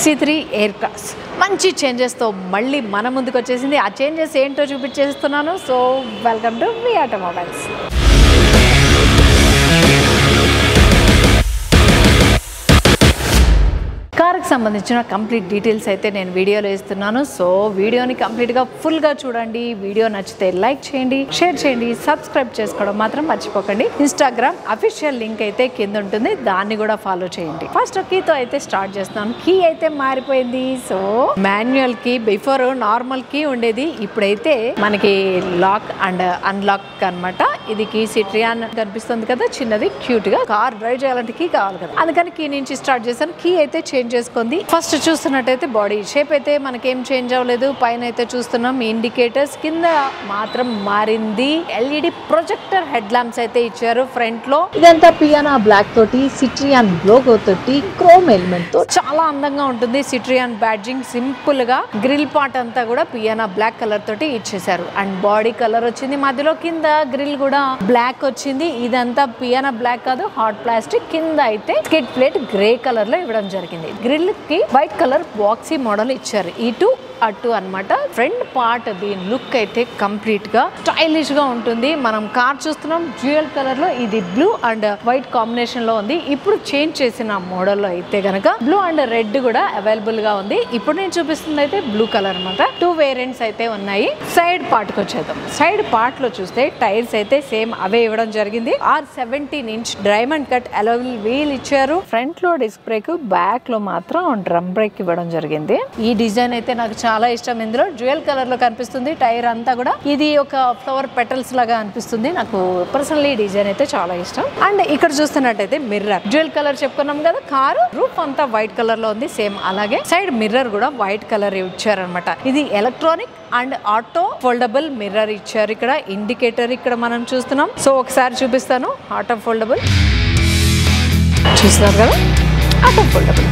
C three air cross మంచి చేంజెస్తో మళ్ళీ మన ముందుకు వచ్చేసింది ఆ చేంజెస్ ఏంటో చూపించేస్తున్నాను so welcome to V automobiles కార్కి సంబంధించిన కంప్లీట్ డీటెయిల్స్ అయితే నేను వీడియోలో ఇస్తున్నాను సో వీడియోని కంప్లీట్గా ఫుల్గా చూడండి వీడియో నచ్చితే లైక్ చేయండి షేర్ చేయండి సబ్స్క్రైబ్ చేసుకోవడం మాత్రం మర్చిపోకండి ఇన్స్టాగ్రామ్ అఫీషియల్ లింక్ అయితే కింద ఉంటుంది దాన్ని కూడా ఫాలో చేయండి ఫస్ట్ కీతో అయితే స్టార్ట్ చేస్తున్నాను కీ అయితే మారిపోయింది సో మాన్యువల్ కి బిఫోర్ నార్మల్ కీ ఉండేది ఇప్పుడైతే మనకి లాక్ అండ్ అన్లాక్ అన్నమాట ఇది కీ సిట్రియాన్ కనిపిస్తుంది కదా చిన్నది క్యూట్ గా కార్ డ్రైవ్ చేయాలంటే కీ కావాలి కదా అందుకని కీ నుంచి స్టార్ట్ చేశాను కీ అయితే చేంజ్ చేసుకుంది ఫస్ట్ చూస్తున్నట్టయితే బాడీ షేప్ అయితే మనకేం చేంజ్ అవ్వలేదు పైన అయితే చూస్తున్నాం ఇండికేటర్స్ కింద మాత్రం మారింది ఎల్ఈడి ప్రొజెక్టర్ హెడ్ ల్యాంప్స్ అయితే ఇచ్చారు ఫ్రంట్ లో ఇదంతా పియానా బ్లాక్ తోటి సిట్రియాన్ లోగో తోటి క్రోమ్ ఎలిమెంట్ తో చాలా అందంగా ఉంటుంది సిట్రియాన్ బ్యాడ్జింగ్ సింపుల్ గా గ్రిల్ పార్ట్ అంతా కూడా పియానా బ్లాక్ కలర్ తోటి ఇచ్చేసారు అండ్ బాడీ కలర్ వచ్చింది మధ్యలో కింద గ్రిల్ కూడా బ్లాక్ వచ్చింది ఇదంతా పియానా బ్లాక్ కాదు హాట్ ప్లాస్టిక్ కింద అయితే స్కిడ్ ప్లేట్ గ్రే కలర్ లో ఇవ్వడం జరిగింది గ్రిల్ కి వైట్ కలర్ బాక్సీ మోడల్ ఇచ్చారు ఇటు అటు అన్నమాట ఫ్రంట్ పార్ట్ దీని లుక్ అయితే కంప్లీట్ గా స్టైలిష్ గా ఉంటుంది మనం కార్ చూస్తున్నాం డ్యూయల్ కలర్ లో ఇది బ్లూ అండ్ వైట్ కాంబినేషన్ లో ఉంది ఇప్పుడు చేంజ్ చేసిన మోడల్ లో అయితే గనక బ్లూ అండ్ రెడ్ కూడా అవైలబుల్ గా ఉంది ఇప్పుడు నేను చూపిస్తుంది అయితే బ్లూ కలర్ అన్నమాట టూ వేరియంట్స్ అయితే ఉన్నాయి సైడ్ పార్ట్ కి వచ్చేద్దాం సైడ్ పార్ట్ లో చూస్తే టైర్స్ అయితే సేమ్ అవే ఇవ్వడం జరిగింది R seventeen inch diamond cut alloy wheel ఇచ్చారు ఫ్రంట్ లో డిస్క్ బ్రేక్ బ్యాక్ లో మాత్రం డ్రమ్ బ్రేక్ ఇవ్వడం జరిగింది ఈ డిజైన్ అయితే నాకు చాలా ఇష్టం ఇందులో జ్యువెల్ కలర్ లో కనిపిస్తుంది టైర్ అంతా కూడా ఇది ఒక ఫ్లవర్ పెటల్స్ లాగా అనిపిస్తుంది నాకు పర్సనల్లీ ఈ డిజైన్ అయితే చాలా ఇష్టం అండ్ ఇక్కడ చూస్తున్నట్టయితే మిర్రర్ జ్యువెల్ కలర్ చెప్పుకున్నాం కదా కారు రూప్ అంతా వైట్ కలర్ లో ఉంది సేమ్ అలాగే సైడ్ మిర్రర్ కూడా వైట్ కలర్ ఇచ్చారనమాట ఇది electronic and auto foldable mirror ఇచ్చారు ఇక్కడ ఇండికేటర్ ఇక్కడ మనం చూస్తున్నాం సో ఒకసారి చూపిస్తాను ఆటో ఫోల్డబుల్ చూస్తున్నారు కదా auto foldable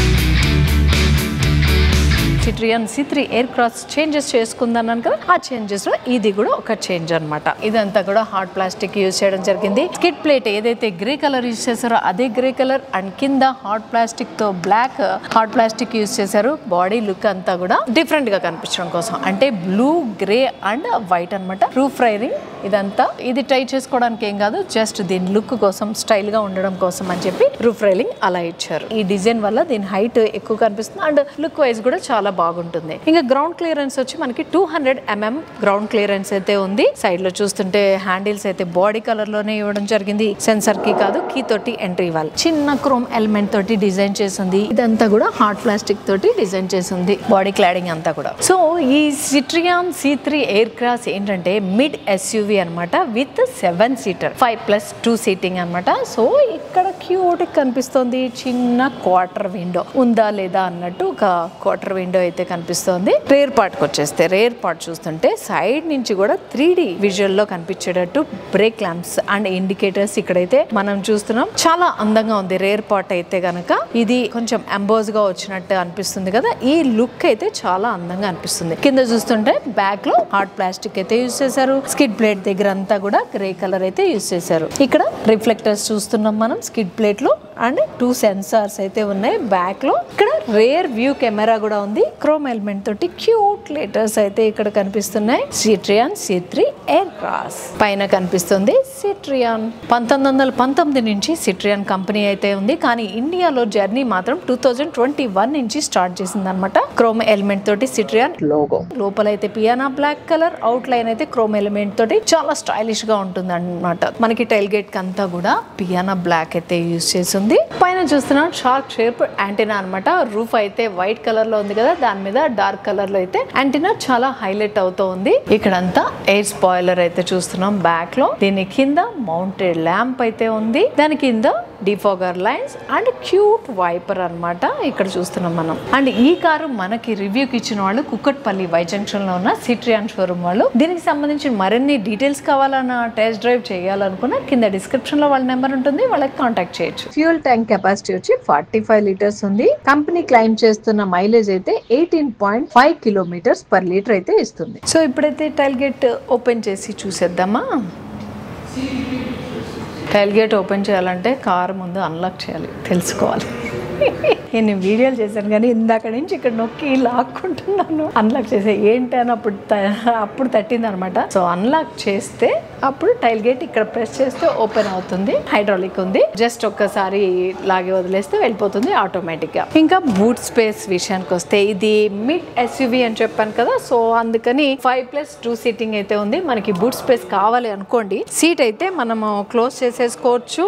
Citroen C three air Aircross changes చేసుకుందన్నాను కదా ఆ చేంజెస్ లో ఇది కూడా ఒక చేంజ్ అన్నమాట ఇదంతా కూడా హార్డ్ ప్లాస్టిక్ యూజ్ చేయడం జరిగింది స్కిడ్ ప్లేట్ ఏదైతే గ్రే కలర్ యూజ్ చేశారో అదే గ్రే కలర్ అండ్ కింద హార్డ్ ప్లాస్టిక్ తో బ్లాక్ హార్డ్ ప్లాస్టిక్ యూజ్ చేశారు బాడీ లుక్ అంతా కూడా డిఫరెంట్ గా కనిపించడం కోసం అంటే బ్లూ గ్రే అండ్ వైట్ అన్నమాట రూఫ్ రైరింగ్ ఇదంతా ఇది ట్రై చేసుకోవడానికి ఏం కాదు జస్ట్ దీని లుక్ కోసం స్టైల్ గా ఉండడం కోసం అని చెప్పి రూఫ్ రైలింగ్ అలా ఇచ్చారు ఈ డిజైన్ వల్ల దీని హైట్ ఎక్కువ కనిపిస్తుంది అండ్ లుక్ వైజ్ కూడా చాలా బాగుంటుంది ఇంకా గ్రౌండ్ క్లియరెన్స్ వచ్చి మనకి two hundred MM ground clearance అయితే ఉంది సైడ్ లో చూస్తుంటే హ్యాండిల్స్ అయితే బాడీ కలర్ లోనే ఇవ్వడం జరిగింది సెన్సర్ కి కాదు కీ తోటి ఎంట్రీ ఇవ్వాలి చిన్న క్రోమ్ ఎలిమెంట్ తోటి డిజైన్ చేసింది ఇదంతా కూడా హార్డ్ ప్లాస్టిక్ తోటి డిజైన్ చేసింది బాడీ క్లాడింగ్ అంతా కూడా సో ఈ Citroen C three air Aircross ఏంటంటే మిడ్ ఎస్యూవి అనమాట with seven seater five plus two seating అనమాట సో ఇక్కడ క్యూట్ కనిపిస్తుంది చిన్న క్వార్టర్ విండో ఉందా లేదా అన్నట్టు ఒక క్వార్టర్ విండో అయితే కనిపిస్తోంది రేర్ పార్ట్ కి వచ్చేస్తే రేర్ పార్ట్ చూస్తుంటే సైడ్ నుంచి కూడా త్రీ డి విజువల్ లో కనిపించేటట్టు బ్రేక్ ల్యాంప్స్ అండ్ ఇండికేటర్స్ ఇక్కడైతే మనం చూస్తున్నాం చాలా అందంగా ఉంది రేర్ పార్ట్ అయితే గనక ఇది కొంచెం ఎంబోజ్ గా వచ్చినట్టు అనిపిస్తుంది కదా ఈ లుక్ అయితే చాలా అందంగా అనిపిస్తుంది కింద చూస్తుంటే బ్యాక్ లో హార్డ్ ప్లాస్టిక్ అయితే యూజ్ చేశారు స్కిడ్ ప్లేట్ దగ్గర అంతా కూడా గ్రే కలర్ అయితే యూజ్ చేశారు ఇక్కడ రిఫ్లెక్టర్స్ చూస్తున్నాం మనం స్కిడ్ ప్లేట్ లో అండ్ టూ సెన్సార్స్ అయితే ఉన్నాయి బ్యాక్ లో ఇక్కడ రేర్ వ్యూ కెమెరా కూడా ఉంది క్రోమ్ ఎలిమెంట్ తోటి క్యూట్ లెటర్స్ అయితే ఇక్కడ కనిపిస్తున్నాయి Citroen C three air Aircross పైన కనిపిస్తుంది సిట్రియాన్ పంతొమ్మిది వందల పంతొమ్మిది నుంచి సిట్రియాన్ కంపెనీ అయితే ఉంది కానీ ఇండియాలో జర్నీ మాత్రం టూ థౌజండ్ ట్వంటీ వన్ నుంచి స్టార్ట్ చేసింది అనమాట క్రోమ్ ఎలిమెంట్ తోటి సిట్రియాన్ లోగో లోపల అయితే piano black colour outline అయితే క్రోమ్ ఎలిమెంట్ తోటి చాలా స్టైలిష్ గా ఉంటుంది అనమాట మనకి టైల్ గేట్ కి అంతా కూడా పియానా బ్లాక్ అయితే యూజ్ చేసింది పైన చూస్తున్నాం షార్క్ షేప్ యాంటీనా అనమాట రూఫ్ అయితే వైట్ కలర్ లో ఉంది కదా దాని మీద డార్క్ కలర్ లో అయితే యాంటీనా చాలా హైలైట్ అవుతూ ఉంది ఇక్కడంతా ఎయిర్ స్పాయిలర్ అయితే చూస్తున్నాం బ్యాక్ లో దీని కింద మౌంటెడ్ ల్యాంప్ అయితే ఉంది దాని కింద defogger lines and cute wiper అన్నమాట ఇక్కడ చూస్తున్నాం మనం అండ్ ఈ కారు మనకి రివ్యూకి ఇచ్చిన వాళ్ళు కుక్కట్పల్లి వై జంక్షన్ లో ఉన్న సిట్రియాన్ షోరూమ్ వాళ్ళు దీనికి సంబంధించిన మరిన్ని డీటెయిల్స్ కావాలన్నా టెస్ట్ డ్రైవ్ చేయాలనుకున్నా కింద డిస్క్రిప్షన్ లో వాళ్ళ నెంబర్ ఉంటుంది వాళ్ళకి కాంటాక్ట్ చేయొచ్చు ఫ్యూల్ ట్యాంక్ కెపాసిటీ వచ్చి ఫార్టీ ఫైవ్ లీటర్స్ ఉంది కంపెనీ క్లైమ్ చేస్తున్న మైలేజ్ అయితే eighteen point five kilometres per litre అయితే ఇస్తుంది సో ఇప్పుడైతే టైల్ గేట్ ఓపెన్ చేసి చూసేద్దామా టైల్ గేట్ ఓపెన్ చేయాలంటే కార్ ముందు అన్లాక్ చేయాలి తెలుసుకోవాలి నేను వీడియోలు చేశాను కానీ ఇందాక నుంచి ఇక్కడ నొక్కి లాక్కుంటున్నాను అన్లాక్ చేసే ఏంటి అని అప్పుడు త- అప్పుడు తట్టింది అనమాట సో అన్లాక్ చేస్తే అప్పుడు టైల్ గేట్ ఇక్కడ ప్రెస్ చేస్తే ఓపెన్ అవుతుంది హైడ్రాలిక్ ఉంది జస్ట్ ఒక్కసారి లాగి వదిలేస్తే వెళ్ళిపోతుంది ఆటోమేటిక్ గా ఇంకా బూట్ స్పేస్ విషయానికి వస్తే ఇది మిడ్ ఎస్యూవి అని చెప్పాను కదా సో అందుకని ఫైవ్ ప్లస్ టూ సీటింగ్ అయితే ఉంది మనకి బూట్ స్పేస్ కావాలి అనుకోండి సీట్ అయితే మనము క్లోజ్ చేసేసుకోవచ్చు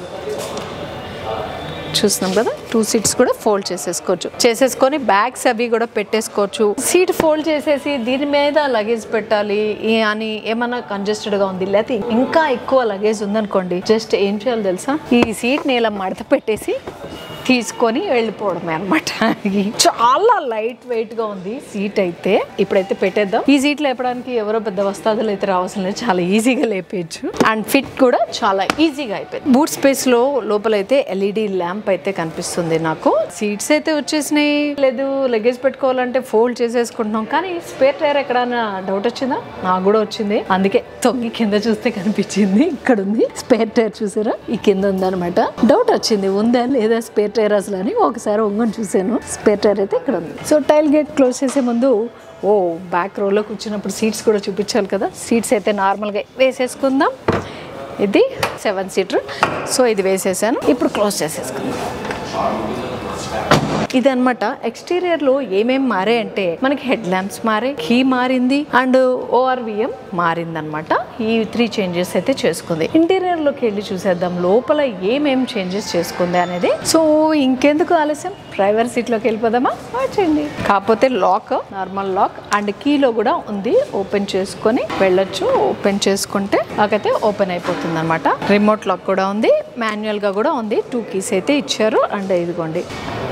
చూస్తున్నాం కదా టూ సీట్స్ కూడా ఫోల్డ్ చేసేసుకోవచ్చు చేసేసుకొని బ్యాగ్స్ అవి కూడా పెట్టేసుకోవచ్చు సీట్ ఫోల్డ్ చేసేసి దీని మీద లగేజ్ పెట్టాలి ఈ- అని ఏమన్నా కంజెస్టెడ్ గా ఉంది లేకపోతే ఇంకా ఎక్కువ లగేజ్ ఉందనుకోండి జస్ట్ ఏం చేయాలి తెలుసా ఈ సీట్ ని ఇలా మడత పెట్టేసి తీసుకొని వెళ్ళిపోవడమే అనమాట చాలా లైట్ వెయిట్ గా ఉంది సీట్ అయితే ఇప్పుడైతే పెట్టేద్దాం ఈ సీట్ లేపడానికి ఎవరో పెద్ద వస్తాదులు అయితే రావాల్సిన లేదు చాలా ఈజీగా లేపేయచ్చు అండ్ ఫిట్ కూడా చాలా ఈజీగా అయిపోయింది బూట్ స్పేస్ లో లోపలైతే ఎల్ఈడి ల్యాంప్ అయితే కనిపిస్తుంది నాకు సీట్స్ అయితే వచ్చేసినాయి లేదు లగేజ్ పెట్టుకోవాలంటే ఫోల్డ్ చేసేసుకుంటున్నాం కానీ స్పేర్ టైర్ ఎక్కడైనా డౌట్ వచ్చిందా నాకు కూడా వచ్చింది అందుకే తొంగి కింద చూస్తే కనిపించింది ఇక్కడ ఉంది స్పేర్ టైర్ చూసారా ఈ కింద ఉందన్నమాట డౌట్ వచ్చింది ఉందా లేదా స్పేర్ టైర్ అసలు అని ఒకసారి ఒంగని చూసాను స్పేర్ టైర్ అయితే ఇక్కడ ఉంది సో టైల్ గేట్ క్లోజ్ చేసే ముందు ఓ బ్యాక్ రోలో కూర్చున్నప్పుడు సీట్స్ కూడా చూపించాలి కదా సీట్స్ అయితే నార్మల్గా వేసేసుకుందాం ఇది సెవెన్ సీటర్ సో ఇది వేసేసాను ఇప్పుడు క్లోజ్ చేసేసుకుందాం ఇదనమాట ఎక్స్టీరియర్ లో ఏమేం మారాయంటే మనకి హెడ్ ల్యాంప్స్ మారే కీ మారింది అండ్ ఓఆర్విఎం మారింది అనమాట ఈ త్రీ చేంజెస్ అయితే చేసుకుంది ఇంటీరియర్ లోకి వెళ్ళి చూసేద్దాం లోపల ఏమేం చేంజెస్ చేసుకుంది అనేది సో ఇంకెందుకు ఆలస్యం డ్రైవర్ సీట్ లోకి వెళ్ళిపోదామా వచ్చేయండి కాకపోతే లాక్ నార్మల్ లాక్ అండ్ కీలో కూడా ఉంది ఓపెన్ చేసుకొని వెళ్ళొచ్చు ఓపెన్ చేసుకుంటే నాకైతే ఓపెన్ అయిపోతుంది అనమాట రిమోట్ లాక్ కూడా ఉంది మాన్యువల్ గా కూడా ఉంది టూ కీస్ అయితే ఇచ్చారు అండ్ ఇదిగోండి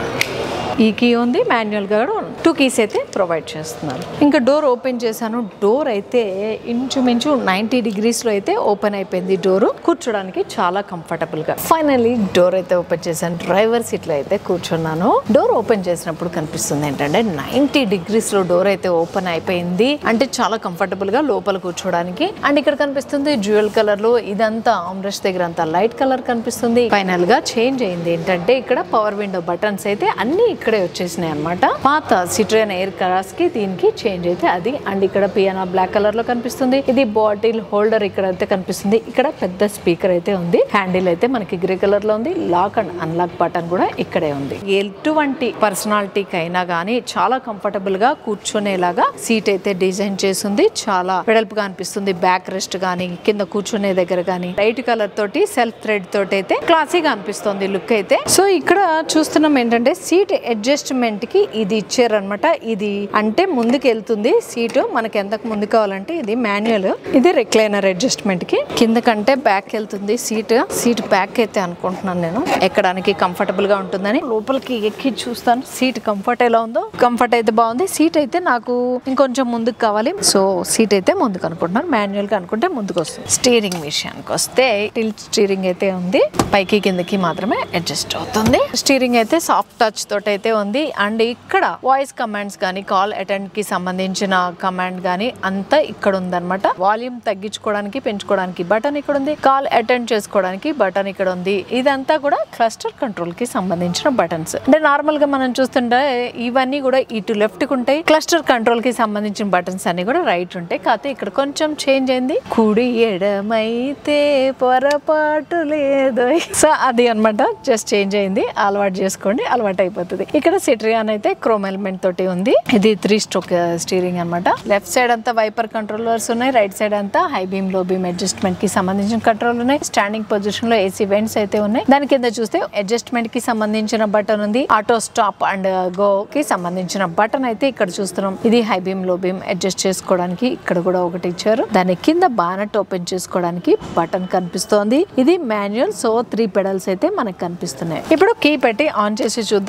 ఈ కీ ఉంది మాన్యువల్ గా కూడా ఉంది టూ కీస్ అయితే ప్రొవైడ్ చేస్తున్నారు ఇంకా డోర్ ఓపెన్ చేశాను డోర్ అయితే ఇంచుమించు నైంటీ డిగ్రీస్ లో అయితే ఓపెన్ అయిపోయింది డోర్ కూర్చోడానికి చాలా కంఫర్టబుల్ గా ఫైనల్లీ డోర్ అయితే ఓపెన్ చేశాను డ్రైవర్ సీట్ లో అయితే కూర్చున్నాను డోర్ ఓపెన్ చేసినప్పుడు కనిపిస్తుంది ఏంటంటే నైంటీ డిగ్రీస్ లో డోర్ అయితే ఓపెన్ అయిపోయింది అంటే చాలా కంఫర్టబుల్ గా లోపల కూర్చోడానికి అండ్ ఇక్కడ కనిపిస్తుంది జ్యువెల్ కలర్ లో ఇదంతా ఆమ్రెస్ట్ దగ్గర అంతా లైట్ కలర్ కనిపిస్తుంది ఫైనల్ గా చేంజ్ అయింది ఏంటంటే ఇక్కడ పవర్ విండో బటన్స్ అయితే అన్ని ఇక్కడే వచ్చేసినాయి అన్నమాట పాత సిట్రియన్ ఎయిర్ క్రాస్ కి దీనికి చేంజ్ అయితే అది అండ్ ఇక్కడ పియానో బ్లాక్ కలర్ లో కనిపిస్తుంది ఇది బాటిల్ హోల్డర్ ఇక్కడ అయితే కనిపిస్తుంది ఇక్కడ పెద్ద స్పీకర్ అయితే ఉంది హ్యాండిల్ అయితే మనకి గ్రే కలర్ లో ఉంది లాక్ అండ్ అన్లాక్ బటన్ కూడా ఇక్కడే ఉంది ఎటువంటి పర్సనాలిటీకి అయినా గానీ చాలా కంఫర్టబుల్ గా కూర్చునేలాగా సీట్ అయితే డిజైన్ చేసింది చాలా వెడల్పు గా అనిపిస్తుంది బ్యాక్ రెస్ట్ గానీ కింద కూర్చునే దగ్గర గానీ లైట్ కలర్ తోటి సెల్ఫ్ థ్రెడ్ తోటి అయితే క్లాసీగా అనిపిస్తుంది లుక్ అయితే సో ఇక్కడ చూస్తున్నాం ఏంటంటే సీట్ అడ్జస్ట్మెంట్ కి ఇది ఇచ్చారనమాట ఇది అంటే ముందుకు వెళ్తుంది సీటు మనకి ఎంతకు ముందు కావాలంటే ఇది మాన్యువల్ ఇది రిక్లైనర్ అడ్జస్ట్మెంట్ కి కింద కంటే బ్యాక్ వెళ్తుంది సీట్ సీట్ బ్యాక్ అయితే అనుకుంటున్నాను నేను ఎక్కడానికి కంఫర్టబుల్ గా ఉంటుందని లోపలికి ఎక్కి చూస్తాను సీట్ కంఫర్ట్ ఎలా ఉందో కంఫర్ట్ అయితే బాగుంది సీట్ అయితే నాకు ఇంకొంచెం ముందుకు కావాలి సో సీట్ అయితే ముందుకు అనుకుంటున్నాను మాన్యువల్ గా అనుకుంటే ముందుకు వస్తుంది స్టీరింగ్ విషయానికి వస్తే టిల్ట్ స్టీరింగ్ అయితే ఉంది పైకి కిందకి మాత్రమే అడ్జస్ట్ అవుతుంది స్టీరింగ్ అయితే సాఫ్ట్ టచ్ తోటి అయితే ఉంది అండ్ ఇక్కడ వాయిస్ కమాండ్స్ కానీ కాల్ అటెండ్ కి సంబంధించిన కమాండ్ కానీ అంతా ఇక్కడ ఉందన్నమాట వాల్యూమ్ తగ్గించుకోవడానికి పెంచుకోవడానికి బటన్ ఇక్కడ ఉంది కాల్ అటెండ్ చేసుకోవడానికి బటన్ ఇక్కడ ఉంది ఇదంతా కూడా క్లస్టర్ కంట్రోల్ కి సంబంధించిన బటన్స్ అంటే నార్మల్ గా మనం చూస్తుంటే ఇవన్నీ కూడా ఇటు లెఫ్ట్ కి ఉంటాయి క్లస్టర్ కంట్రోల్ కి సంబంధించిన బటన్స్ అన్ని కూడా రైట్ ఉంటాయి కాకపోతే ఇక్కడ కొంచెం చేంజ్ అయింది కుడి ఎడమైతే పొరపాటు లేదు సో అది అన్నమాట జస్ట్ చేంజ్ అయింది అలవాటు చేసుకోండి అలవాటు అయిపోతుంది ఇక్కడ సిట్రియాన్ అయితే క్రోమ్ ఎలిమెంట్ తోటి ఉంది ఇది త్రీ స్ట్రోక్ స్టీరింగ్ అన్నమాట లెఫ్ట్ సైడ్ అంతా వైపర్ కంట్రోలర్స్ ఉన్నాయి రైట్ సైడ్ అంతా high beam low beam adjustment కి సంబంధించిన కంట్రోల్ ఉన్నాయి స్టాండింగ్ పొజిషన్ లో ఏసీ వెంట్స్ అయితే ఉన్నాయి దాని కింద చూస్తే అడ్జస్ట్మెంట్ కి సంబంధించిన బటన్ ఉంది ఆటో స్టాప్ అండ్ గో కి సంబంధించిన బటన్ అయితే ఇక్కడ చూస్తున్నాం ఇది high beam low beam adjust చేసుకోవడానికి ఇక్కడ కూడా ఒకటి ఇచ్చారు దాని కింద బానట్ ఓపెన్ చేసుకోవడానికి బటన్ కనిపిస్తోంది ఇది మాన్యువల్ సో త్రీ పెడల్స్ అయితే మనకు కనిపిస్తున్నాయి ఇప్పుడు కీ పెట్టి ఆన్ చేసి చూద్దాం ఇది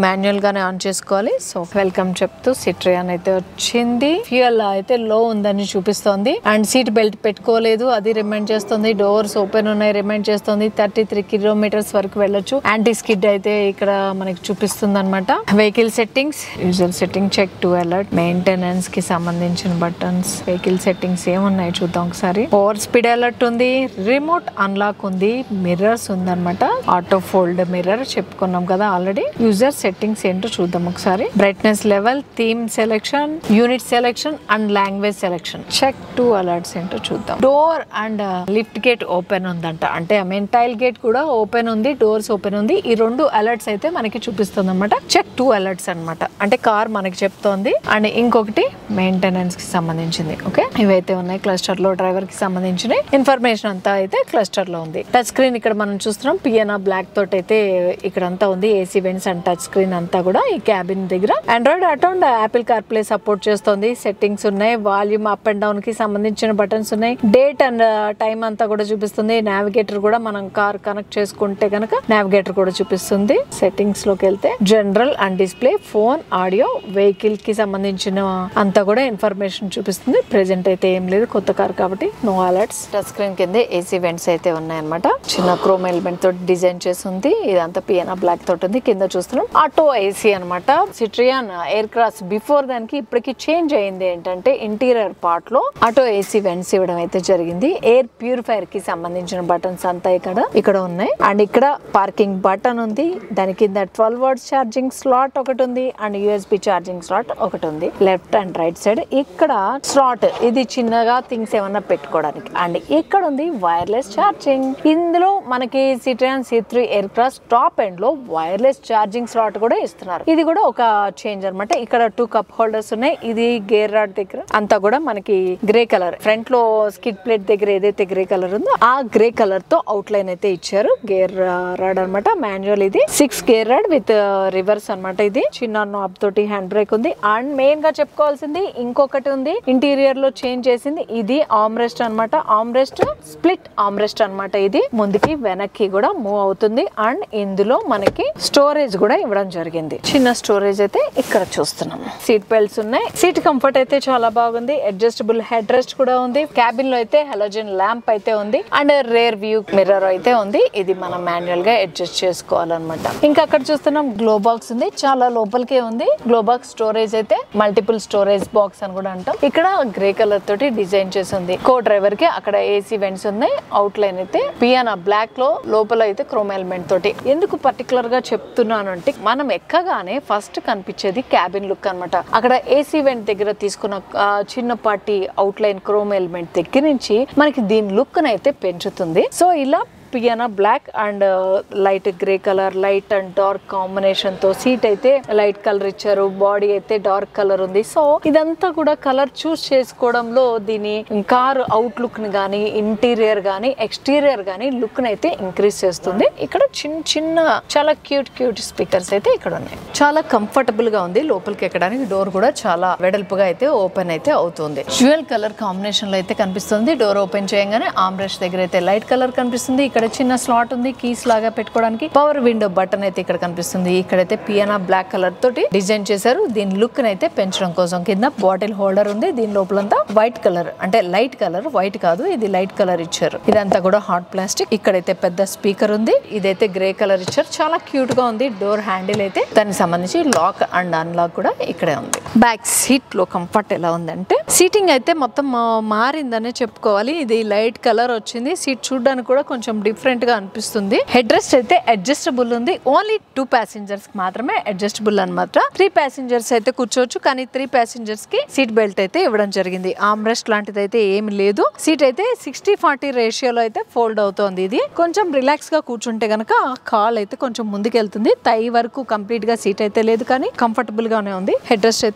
మాన్యువల్ గానే ఆన్ చేసుకోవాలి సో వెల్కమ్ చెప్తూ సిట్రియాన్ అయితే వచ్చింది ఫ్యూయల్ అయితే లో ఉందని చూపిస్తోంది అండ్ సీట్ బెల్ట్ పెట్టుకోలేదు అది రిమైండ్ చేస్తుంది డోర్స్ ఓపెన్ ఉన్నాయి రిమైండ్ చేస్తుంది థర్టీ త్రీ కిలోమీటర్స్ వరకు వెళ్ళొచ్చు యాంటీ స్కిడ్ అయితే ఇక్కడ మనకి చూపిస్తుంది అనమాట vehicle settings usual setting check to alert maintenance కి సంబంధించిన బటన్స్ వెహికల్ సెట్టింగ్స్ ఏమున్నాయి చూద్దాం ఒకసారి ఓవర్ స్పీడ్ అలర్ట్ ఉంది రిమోట్ అన్లాక్ ఉంది మిర్రర్స్ ఉందన్నమాట ఆటో ఫోల్డ్ మిర్రర్ చెప్పుకున్నాం కదా ఆల్రెడీ యూజర్ సెట్టింగ్స్ ఏంటో చూద్దాం ఒకసారి brightness level theme selection unit selection and language selection check to alerts ఏంటో చూద్దాం door and lift gate open ఉందంట అంటే ఐ మీన్ టైల్ గేట్ కూడా ఓపెన్ ఉంది డోర్స్ ఓపెన్ ఉంది ఈ రెండు అలర్ట్స్ అయితే మనకి చూపిస్తుంది అనమాట చెక్ టూ అలర్ట్స్ అన్నమాట అంటే కార్ మనకి చెప్తోంది అండ్ ఇంకొకటి మెయింటెనెన్స్ కి సంబంధించింది ఓకే ఇవైతే ఉన్నాయి క్లస్టర్ లో డ్రైవర్ కి సంబంధించిన ఇన్ఫర్మేషన్ అంతా అయితే క్లస్టర్ లో ఉంది టచ్ స్క్రీన్ ఇక్కడ మనం చూస్తున్నాం పిఎనా బ్లాక్ తోటి అయితే ఇక్కడ అంతా ఉంది AC vents and touch screen అంతా కూడా ఈ క్యాబిన్ దగ్గర Android Auto and Apple CarPlay support చేస్తుంది సెట్టింగ్స్ ఉన్నాయి వాల్యూమ్ అప్ అండ్ డౌన్ కి సంబంధించిన బటన్స్ ఉన్నాయి డేట్ అండ్ టైం అంతా కూడా చూపిస్తుంది నావిగేటర్ కూడా మనం కార్ కనెక్ట్ చేసుకుంటే కనుక నావిగేటర్ కూడా చూపిస్తుంది సెట్టింగ్స్ లోకి వెళ్తే general and display phone audio vehicle కి సంబంధించిన అంతా కూడా ఇన్ఫర్మేషన్ చూపిస్తుంది ప్రెసెంట్ అయితే ఏం లేదు కొత్త కార్ కాబట్టి నో అలర్ట్స్ టచ్ స్క్రీన్ కింద ఏసీ వెంట్స్ అయితే ఉన్నాయన్నమాట చిన్న క్రోమ్ ఎలిమెంట్ తోటి డిజైన్ చేసి ఉంది ఇదంతా పియానా బ్లాక్ తోటి ఉంది కింద చూస్తున్నాం ఆటో ఏసీ అన్నమాట సిట్రియాన్ ఎయిర్ క్రాస్ బిఫోర్ దానికి ఇప్పటికి చేంజ్ అయింది ఏంటంటే ఇంటీరియర్ పార్ట్ లో ఆటో ఏసీ వెంట్స్ ఇవ్వడం అయితే జరిగింది ఎయిర్ ప్యూరిఫైర్ కి సంబంధించిన బటన్స్ అంతా ఇక్కడ ఇక్కడ ఉన్నాయి అండ్ ఇక్కడ పార్కింగ్ బటన్ ఉంది దాని కింద ట్వెల్వ్ వర్డ్స్ ఛార్జింగ్ స్లాట్ ఒకటి ఉంది అండ్ యూఎస్బి ఛార్జింగ్ స్లాట్ ఒకటి ఉంది లెఫ్ట్ అండ్ రైట్ సైడ్ ఇక్కడ స్లాట్ ఇది చిన్నగా థింగ్స్ ఏమన్నా పెట్టుకోవడానికి అండ్ ఇక్కడ ఉంది వైర్లెస్ ఛార్జింగ్ ఇందులో మనకి Citroen C three Aircross top end లో వైర్లెస్ ఛార్జింగ్ స్లాట్ కూడా ఇస్తున్నారు ఇది కూడా ఒక చేంజ్ అన్నమాట ఇక్కడ టూ కప్ హోల్డర్స్ ఉన్నాయి ఇది గేర్ రాడ్ దగ్గర అంతా కూడా మనకి గ్రే కలర్ ఫ్రంట్ లో స్కిడ్ ప్లేట్ దగ్గర ఏదైతే గ్రే కలర్ ఉందో ఆ గ్రే కలర్ తో అవుట్ లైన్ అయితే ఇచ్చారు గేర్ రాడ్ అన్నమాట మాన్యువల్ ఇది six gear rod with reverse అన్నమాట ఇది చిన్న నాబ్ తోటి హ్యాండ్ బ్రేక్ ఉంది అండ్ మెయిన్ గా చెప్పుకోవాల్సింది ఇంకొకటి ఉంది ఇంటీరియర్ లో చేంజ్ చేసింది ఇది ఆమ్రెస్ట్ అన్నమాట ఆమ్రెస్ట్ స్ప్లిట్ ఆమ్రెస్ట్ అన్నమాట ఇది ముందుకి వెనక్కి కూడా మూవ్ అవుతుంది అండ్ ఇందులో మనకి స్టోరేజ్ కూడా ఇవ్వడం జరిగింది చిన్న స్టోరేజ్ అయితే ఇక్కడ చూస్తున్నాం సీట్ బెల్ట్స్ ఉన్నాయి సీట్ కంఫర్ట్ అయితే చాలా బాగుంది అడ్జస్టబుల్ హెడ్ రెస్ట్ కూడా ఉంది క్యాబిన్ లో అయితే హెలోజన్ ల్యాంప్ అయితే ఉంది అండ్ రేర్ వ్యూ మిర్రర్ అయితే ఉంది ఇది మనం మాన్యువల్ గా అడ్జస్ట్ చేసుకోవాలన్నమాట ఇంకా అక్కడ చూస్తున్నాం గ్లో బాక్స్ ఉంది చాలా లోపలికే ఉంది గ్లో బాక్స్ స్టోరేజ్ అయితే మల్టిపుల్ స్టోరేజ్ బాక్స్ అని కూడా అంటాం ఇక్కడ గ్రే కలర్ తోటి డిజైన్ చేసి ఉంది కో డ్రైవర్ కి అక్కడ ఏసీ వెంట్స్ ఉన్నాయి అవుట్ లైన్ అయితే పియానా బ్లాక్ లో లోపల అయితే క్రోమ్ ఎలిమెంట్ తోటి ఎందుకు పర్టికులర్ గా చెప్తున్నాను అంటే మనం ఎక్కగానే ఫస్ట్ కనిపించేది క్యాబిన్ లుక్ అన్నమాట అక్కడ ఏసీ వెంట్ దగ్గర తీసుకున్న ఆ, చిన్నపాటి అవుట్ లైన్ క్రోమ్ ఎలిమెంట్ దగ్గర నుంచి మనకి దీని లుక్ అయితే పెంచుతుంది సో ఇలా piano black and light grey colour light and dark combination తో సీట్ అయితే లైట్ కలర్ ఇచ్చారు బాడీ అయితే డార్క్ కలర్ ఉంది సో ఇదంతా కూడా కలర్ చూస్ చేసుకోవడంలో దీని కార్ అవుట్ లుక్ ని గానీ ఇంటీరియర్ గానీ ఎక్స్టీరియర్ గానీ లుక్ ని అయితే ఇంక్రీజ్ చేస్తుంది ఇక్కడ చిన్న చిన్న చాలా క్యూట్ క్యూట్ స్పీకర్స్ అయితే ఇక్కడ ఉన్నాయి చాలా కంఫర్టబుల్ గా ఉంది లోపలికి ఎక్కడానికి డోర్ కూడా చాలా వెడల్పుగా అయితే ఓపెన్ అయితే అవుతుంది జ్యువెల్ కలర్ కాంబినేషన్ లో అయితే కనిపిస్తుంది డోర్ ఓపెన్ చేయగానే ఆమ్రెస్ట్ దగ్గర అయితే లైట్ కలర్ కనిపిస్తుంది ఇక్కడ చిన్న స్లాట్ ఉంది కీస్ లాగా పెట్టుకోవడానికి పవర్ విండో బటన్ అయితే ఇక్కడ కనిపిస్తుంది ఇక్కడైతే పియానా బ్లాక్ కలర్ తోటి డిజైన్ చేశారు దీని లుక్ అయితే పెంచడం కోసం కింద బాటిల్ హోల్డర్ ఉంది దీని లోపలంతా వైట్ కలర్ అంటే లైట్ కలర్ వైట్ కాదు ఇది లైట్ కలర్ ఇచ్చారు ఇదంతా కూడా హాట్ ప్లాస్టిక్ ఇక్కడైతే పెద్ద స్పీకర్ ఉంది ఇదైతే గ్రే కలర్ ఇచ్చారు చాలా క్యూట్ గా ఉంది డోర్ హ్యాండిల్ అయితే దానికి సంబంధించి లాక్ అండ్ అన్లాక్ కూడా ఇక్కడే ఉంది బ్యాక్ సీట్ లో కంఫర్ట్ ఎలా ఉందంటే సీటింగ్ అయితే మొత్తం ఆ, మారిందనే చెప్పుకోవాలి ఇది లైట్ కలర్ వచ్చింది సీట్ చూడడానికి కూడా కొంచెం డిఫరెంట్ గా అనిపిస్తుంది హెడ్ రెస్ట్ అయితే అడ్జస్టబుల్ ఉంది ఓన్లీ టూ ప్యాసింజర్స్ కి మాత్రమే అడ్జస్టబుల్ అనమాట త్రీ ప్యాసింజర్స్ అయితే కూర్చోవచ్చు కానీ త్రీ ప్యాసింజర్స్ కి సీట్ బెల్ట్ అయితే ఇవ్వడం జరిగింది ఆమ్ రెస్ట్ లాంటిది అయితే ఏమి లేదు సీట్ అయితే సిక్స్టీ ఫార్టీ రేషియోలో అయితే ఫోల్డ్ అవుతోంది ఇది కొంచెం రిలాక్స్ గా కూర్చుంటే గనక కాల్ అయితే కొంచెం ముందుకెళ్తుంది తై వరకు కంప్లీట్ గా సీట్ అయితే లేదు కానీ కంఫర్టబుల్ గానే ఉంది హెడ్ రెస్ట్ అయితే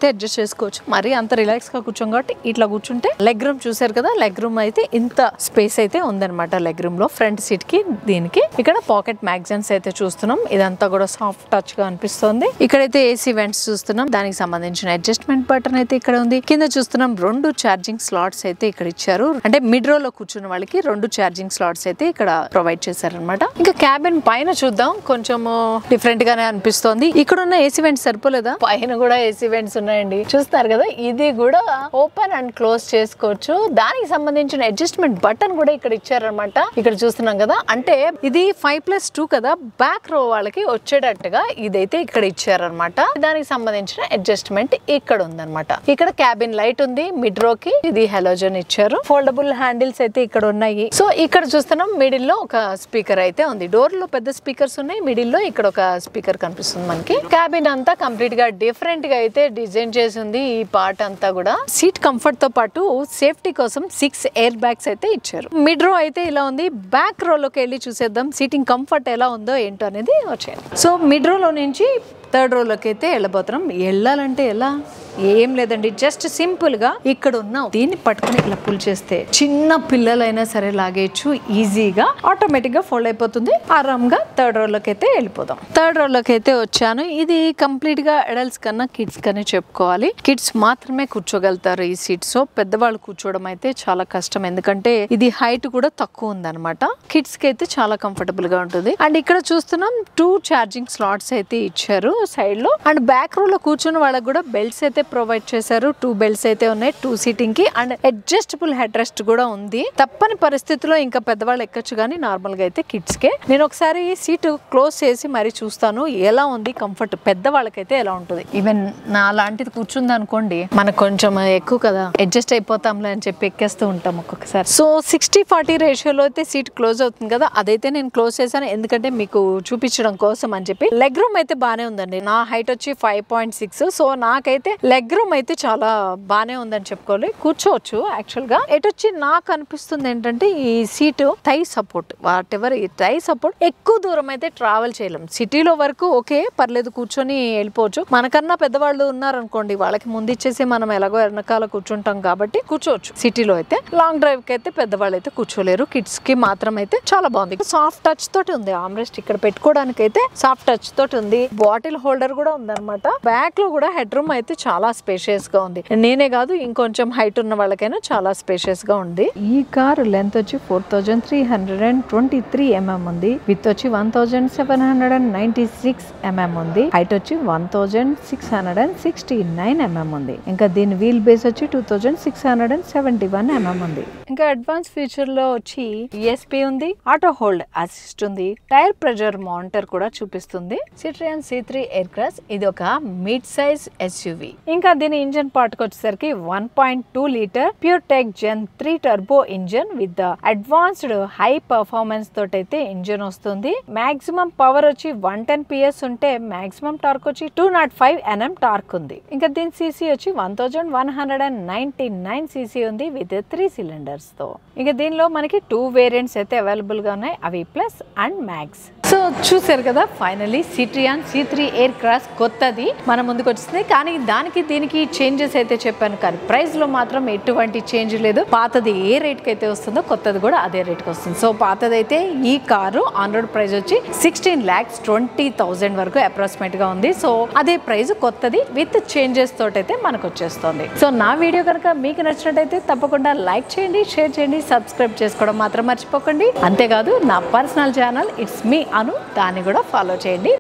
అయితే అడ్జస్ట్ చేసుకోవచ్చు మరి అంత రిలాక్స్ గా కూర్చోం కాబట్టి ఇట్లా కూర్చుంటే లెగ్ రూమ్ చూసారు కదా లెగ్ రూమ్ అయితే ఇంత స్పేస్ అయితే ఉందన్నమాట లెగ్ రూమ్ లో ఫ్రంట్ సీట్ కి దీనికి ఇక్కడ పాకెట్ మ్యాగజైన్స్ అయితే చూస్తున్నాం ఇదంతా కూడా సాఫ్ట్ టచ్ గా అనిపిస్తుంది ఇక్కడైతే ఏసీ వెంట్స్ చూస్తున్నాం దానికి సంబంధించిన అడ్జస్ట్మెంట్ బటన్ అయితే ఇక్కడ ఉంది కింద చూస్తున్నాం రెండు ఛార్జింగ్ స్లాట్స్ అయితే ఇక్కడ ఇచ్చారు అంటే మిడ్ రో లో కూర్చున్న వాళ్ళకి రెండు ఛార్జింగ్ స్లాట్స్ అయితే ఇక్కడ ప్రొవైడ్ చేశారనమాట ఇంకా క్యాబిన్ పైన చూద్దాం కొంచెం డిఫరెంట్ గానే అనిపిస్తోంది ఇక్కడ ఉన్న ఏసీ వెంట్స్ సరిపోలేదా పైన కూడా ఏసీ వెంట్స్ ఉన్నాయండి చూస్తున్నారు కదా ఇది కూడా ఓపెన్ అండ్ క్లోజ్ చేసుకోవచ్చు దానికి సంబంధించిన అడ్జస్ట్మెంట్ బటన్ కూడా ఇక్కడ ఇచ్చారనమాట ఇక్కడ చూస్తున్నాం కదా అంటే ఇది ఫైవ్ ప్లస్ టూ కదా బ్యాక్ రో వాళ్ళకి వచ్చేటట్టుగా ఇదైతే ఇక్కడ ఇచ్చారనమాట దానికి సంబంధించిన అడ్జస్ట్మెంట్ ఇక్కడ ఉందన్నమాట ఇక్కడ క్యాబిన్ లైట్ ఉంది మిడ్ రో కి ఇది హెలోజన్ ఇచ్చారు ఫోల్డబుల్ హ్యాండిల్స్ అయితే ఇక్కడ ఉన్నాయి సో ఇక్కడ చూస్తున్నాం మిడిల్ లో ఒక స్పీకర్ అయితే ఉంది డోర్ లో పెద్ద స్పీకర్స్ ఉన్నాయి మిడిల్ లో ఇక్కడ ఒక స్పీకర్ కనిపిస్తుంది మనకి క్యాబిన్ అంతా కంప్లీట్ గా డిఫరెంట్ గా అయితే డిజైన్ చేసి ఉంది ఈ పార్ట్ అంతా కూడా సీట్ కంఫర్ట్ తో పాటు సేఫ్టీ కోసం సిక్స్ ఎయిర్ బ్యాగ్స్ అయితే ఇచ్చారు మిడ్ రో అయితే ఇలా ఉంది బ్యాక్ రో లోకి వెళ్ళి చూసేద్దాం సీటింగ్ కంఫర్ట్ ఎలా ఉందో ఏంటో అనేది వచ్చేయాలి సో మిడ్ రోలో నుంచి థర్డ్ రోలోకి అయితే వెళ్ళబోతున్నాం వెళ్ళాలంటే ఎలా ఏం లేదండి జస్ట్ సింపుల్ గా ఇక్కడ ఉన్న దీన్ని పట్టుకుని ఇలా పుల్ చేస్తే చిన్న పిల్లలైనా సరే లాగేయచ్చు ఈజీగా ఆటోమేటిక్ గా ఫోల్డ్ అయిపోతుంది ఆరామ్ గా థర్డ్ రోలోకి అయితే వెళ్ళిపోదాం థర్డ్ రోలోకి అయితే వచ్చాను ఇది కంప్లీట్ గా అడల్ట్స్ కన్నా కిడ్స్ కనే చెప్పుకోవాలి కిడ్స్ మాత్రమే కూర్చోగలుగుతారు ఈ సీట్ సో పెద్దవాళ్ళు కూర్చోవడం అయితే చాలా కష్టం ఎందుకంటే ఇది హైట్ కూడా తక్కువ ఉందన్నమాట కిడ్స్ కి అయితే చాలా కంఫర్టబుల్ గా ఉంటుంది అండ్ ఇక్కడ చూస్తున్నాం టూ ఛార్జింగ్ స్లాట్స్ అయితే ఇచ్చారు సైడ్ లో అండ్ బ్యాక్ రో లో కూర్చున్న వాళ్ళకి కూడా బెల్ట్స్ అయితే ప్రొవైడ్ చేశారు టూ బెల్ట్స్ అయితే ఉన్నాయి టూ సీటింగ్ కి అండ్ అడ్జస్టబుల్ హెడ్ రెస్ట్ కూడా ఉంది తప్పని పరిస్థితిలో ఇంకా పెద్దవాళ్ళు ఎక్కచ్చు కానీ నార్మల్ గా అయితే కిడ్స్ కే నేను ఒకసారి సీట్ క్లోజ్ చేసి మరి చూస్తాను ఎలా ఉంది కంఫర్ట్ పెద్దవాళ్ళకైతే ఎలా ఉంటుంది ఈవెన్ నా లాంటిది కూర్చుంది అనుకోండి మనకు కొంచెం ఎక్కువ కదా అడ్జస్ట్ అయిపోతాంలే అని చెప్పి ఎక్కేస్తూ ఉంటాం ఒక్కొక్కసారి సో సిక్స్టీ ఫార్టీ రేషియోలో అయితే సీట్ క్లోజ్ అవుతుంది కదా అదైతే నేను క్లోజ్ చేశాను ఎందుకంటే మీకు చూపించడం కోసం అని చెప్పి లెగ్ రూమ్ అయితే బానే ఉందండి నా హైట్ వచ్చి ఫైవ్ పాయింట్ సిక్స్ సో నాకైతే లెగ్ రూమ్ అయితే చాలా బానే ఉందని చెప్పుకోవాలి కూర్చోవచ్చు యాక్చువల్ గా ఎటు వచ్చి నాకు అనిపిస్తుంది ఏంటంటే ఈ seat tie support whatever ఈ టై సపోర్ట్ ఎక్కువ దూరం అయితే ట్రావెల్ చేయలేం సిటీలో వరకు ఓకే పర్లేదు కూర్చొని వెళ్ళిపోవచ్చు మనకన్నా పెద్దవాళ్ళు ఉన్నారనుకోండి వాళ్ళకి ముందు ఇచ్చేసి మనం ఎలాగో వెనకాల కూర్చుంటాం కాబట్టి కూర్చోవచ్చు సిటీలో అయితే లాంగ్ డ్రైవ్ కి అయితే పెద్దవాళ్ళు అయితే కూర్చోలేరు కిడ్స్ కి మాత్రం అయితే చాలా బాగుంది సాఫ్ట్ టచ్ తోటి ఉంది ఆమ్రెస్ట్ ఇక్కడ పెట్టుకోవడానికి అయితే సాఫ్ట్ టచ్ తోటి ఉంది బాటిల్ హోల్డర్ కూడా ఉంది అనమాట బ్యాక్ లో కూడా హెడ్ రూమ్ అయితే చాలా స్పేషియస్ గా ఉంది నేనే కాదు ఇంకొంచెం హైట్ ఉన్న వాళ్ళకైనా చాలా స్పేషియస్ గా ఉంది ఈ కారు లెంత్ వచ్చి four thousand three hundred and twenty three mm ఉంది విత్ వచ్చి one thousand seven hundred and ninety six mm ఉంది హైట్ వచ్చి one thousand six hundred and sixty nine mm ఉంది ఇంకా దీని వీల్ బేస్ వచ్చి two thousand six hundred and seventy one mm ఉంది ఇంకా అడ్వాన్స్ ఫీచర్ లో వచ్చి ఈఎస్పీ ఉంది ఆటో హోల్డ్ అసిస్ట్ ఉంది టైర్ ప్రెజర్ మానిటర్ కూడా చూపిస్తుంది Citroen C three air cross ఇది ఒక మిడ్ సైజ్ ఎస్యూవి ఇంకా దీని ఇంజన్ పార్ట్ వచ్చేసరికి one point two litre pure tech gen three turbo engine with the advanced high performance తోటైతే engine వస్తుంది మాక్సిమం పవర్ వచ్చి వన్ టెన్ పిఎస్ ఉంటే maximum torque వచ్చి two nought five Nm torque ఉంది ఇంకా దీని సీసీ వచ్చి one thousand one hundred and ninety nine CC ఉంది విత్ త్రీ సిలిండర్స్ తో ఇంకా దీనిలో మనకి టూ వేరియంట్స్ అయితే అవైలబుల్ గా ఉన్నాయి అవి ప్లస్ అండ్ మ్యాక్స్ సో చూసారు కదా finally Citroen C three air cross కొత్తది మన ముందుకు వచ్చింది కానీ దానికి దీనికి చేంజెస్ అయితే చెప్పాను కానీ ప్రైస్ లో మాత్రం ఎటువంటి చేంజ్ లేదు పాతది ఏ రేట్ కి అయితే వస్తుందో కొత్తది కూడా అదే రేట్ కి వస్తుంది సో పాతది అయితే ఈ కారు ఆన్ రోడ్ ప్రైస్ వచ్చి సిక్స్టీన్ ల్యాక్స్ ట్వంటీ థౌసండ్ వరకు అప్రాక్సిమేట్ గా ఉంది సో అదే ప్రైస్ కొత్తది విత్ చేంజెస్ తోటైతే మనకు వచ్చేస్తుంది సో నా వీడియో కనుక మీకు నచ్చినట్టయితే తప్పకుండా లైక్ చేయండి షేర్ చేయండి సబ్స్క్రైబ్ చేసుకోవడం మాత్రం మర్చిపోకండి అంతేకాదు నా personal channel it's me Anu దాన్ని కూడా ఫాలో చేయండి